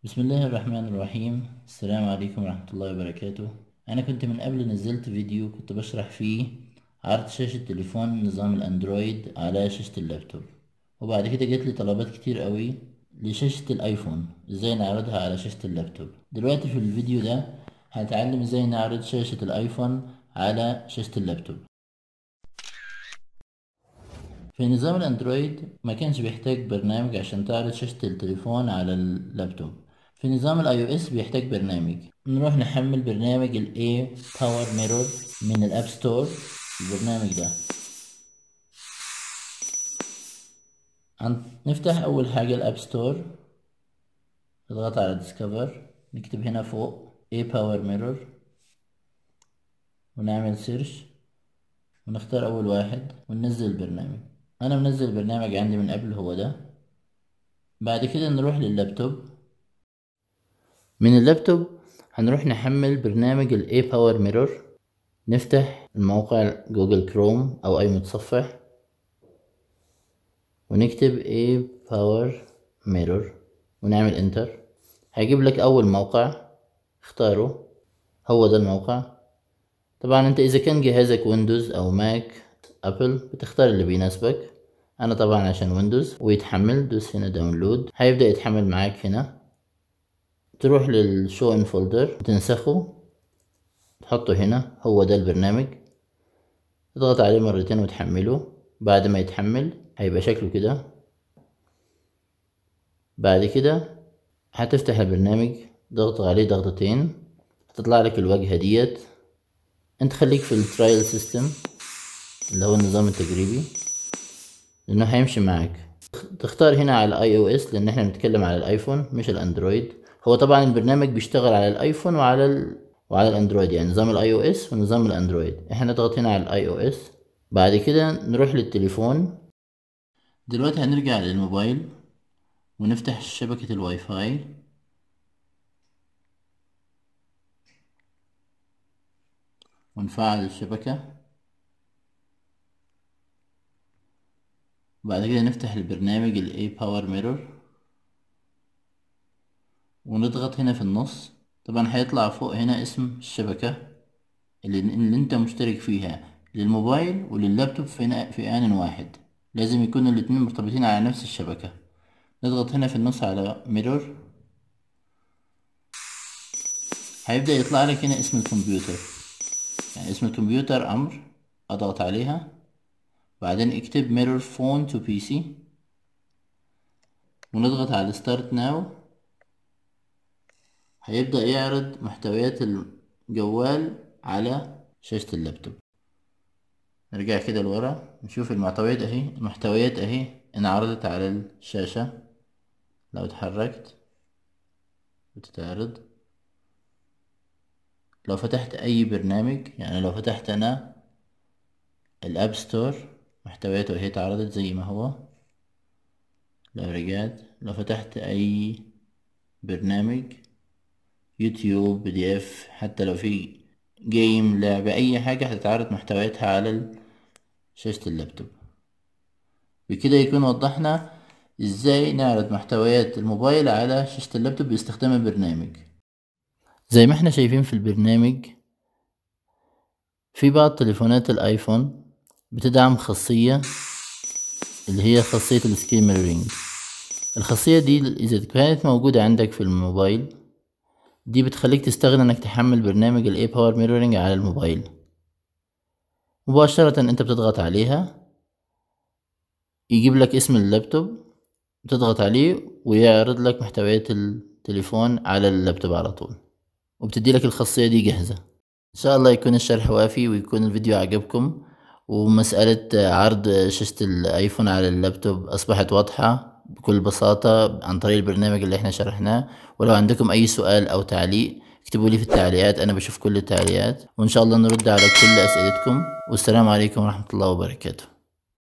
بسم الله الرحمن الرحيم السلام عليكم ورحمة الله وبركاته أنا كنت من قبل نزلت فيديو كنت بشرح فيه عرض شاشة تليفون نظام الأندرويد على شاشة اللابتوب وبعد كده جات لي طلبات كتير قوي لشاشة الآيفون ازاي نعرضها على شاشة اللابتوب دلوقتي في الفيديو ده هنتعلم ازاي نعرض شاشة الآيفون على شاشة اللابتوب في نظام الاندرويد ما كانش بيحتاج برنامج عشان تعرض شاشة التليفون على اللابتوب في نظام الاي او اس بيحتاج برنامج نروح نحمل برنامج الاي باور ميرور من الاب ستور البرنامج ده نفتح اول حاجة الاب ستور نضغط على ديسكفر نكتب هنا فوق اي باور ميرور ونعمل سيرش ونختار اول واحد وننزل البرنامج انا منزل البرنامج عندي من قبل هو ده بعد كده نروح لللابتوب من اللابتوب هنروح نحمل برنامج ال A Power Mirror نفتح الموقع جوجل كروم او اي متصفح ونكتب A Power Mirror ونعمل انتر هيجيب لك اول موقع اختاره هو ده الموقع طبعا انت اذا كان جهازك ويندوز او ماك ابل بتختار اللي بيناسبك انا طبعا عشان ويندوز ويتحمل دوس هنا داونلود هيبدأ يتحمل معاك هنا تروح للشو ان فولدر تنسخه تحطه هنا هو ده البرنامج تضغط عليه مرتين وتحمله بعد ما يتحمل هيبقى شكله كده بعد كده هتفتح البرنامج ضغط عليه ضغطتين هتطلع لك الواجهة ديت انت خليك في الترايل سيستم اللي هو النظام التجريبي لانه هيمشي معاك تختار هنا على اي او اس لان احنا بنتكلم على الايفون مش الاندرويد هو طبعا البرنامج بيشتغل على الايفون وعلى ال... وعلى الاندرويد يعني نظام الاي او اس ونظام الاندرويد احنا نضغط هنا على الاي او اس بعد كده نروح للتليفون دلوقتي هنرجع للموبايل ونفتح شبكة الواي فاي ونفعل الشبكة بعد كده نفتح البرنامج ال A Power Mirror ونضغط هنا في النص طبعا هيطلع فوق هنا اسم الشبكة اللي, اللي انت مشترك فيها للموبايل ولللابتوب في, في آن واحد لازم يكون الاتنين مرتبطين على نفس الشبكة نضغط هنا في النص على ميرور هيبدأ يطلع لك هنا اسم الكمبيوتر يعني اسم الكمبيوتر أمر أضغط عليها بعدين اكتب ميرور فون تو بي سي ونضغط على ستارت ناو هيبدأ يعرض محتويات الجوال على شاشة اللابتوب نرجع كده لورا نشوف المحتويات اهي المحتويات اهي انعرضت على الشاشة لو اتحركت بتتعرض لو فتحت اي برنامج يعني لو فتحت انا الاب ستور محتوياته اهي اتعرضت زي ما هو لو رجعت لو فتحت اي برنامج يوتيوب بي دي اف حتى لو في جيم لعبة اي حاجة هتتعرض محتوياتها على شاشة اللابتوب بكده يكون وضحنا ازاي نعرض محتويات الموبايل على شاشة اللابتوب باستخدام البرنامج زي ما احنا شايفين في البرنامج في بعض تليفونات الايفون بتدعم خاصية اللي هي خاصية السكرين ميرورينج الخاصية دي اذا كانت موجودة عندك في الموبايل دي بتخليك تستغنى انك تحمل برنامج الاي باور ميرورينج على الموبايل مباشرة انت بتضغط عليها يجيب لك اسم اللابتوب بتضغط عليه ويعرض لك محتويات التليفون على اللابتوب على طول وبتدي لك الخاصية دي جاهزة ان شاء الله يكون الشرح وافي ويكون الفيديو عجبكم ومسألة عرض شاشة الايفون على اللابتوب اصبحت واضحة بكل بساطة عن طريق البرنامج اللي احنا شرحناه ولو عندكم اي سؤال او تعليق اكتبوا لي في التعليقات انا بشوف كل التعليقات وان شاء الله نرد على كل اسئلتكم والسلام عليكم ورحمة الله وبركاته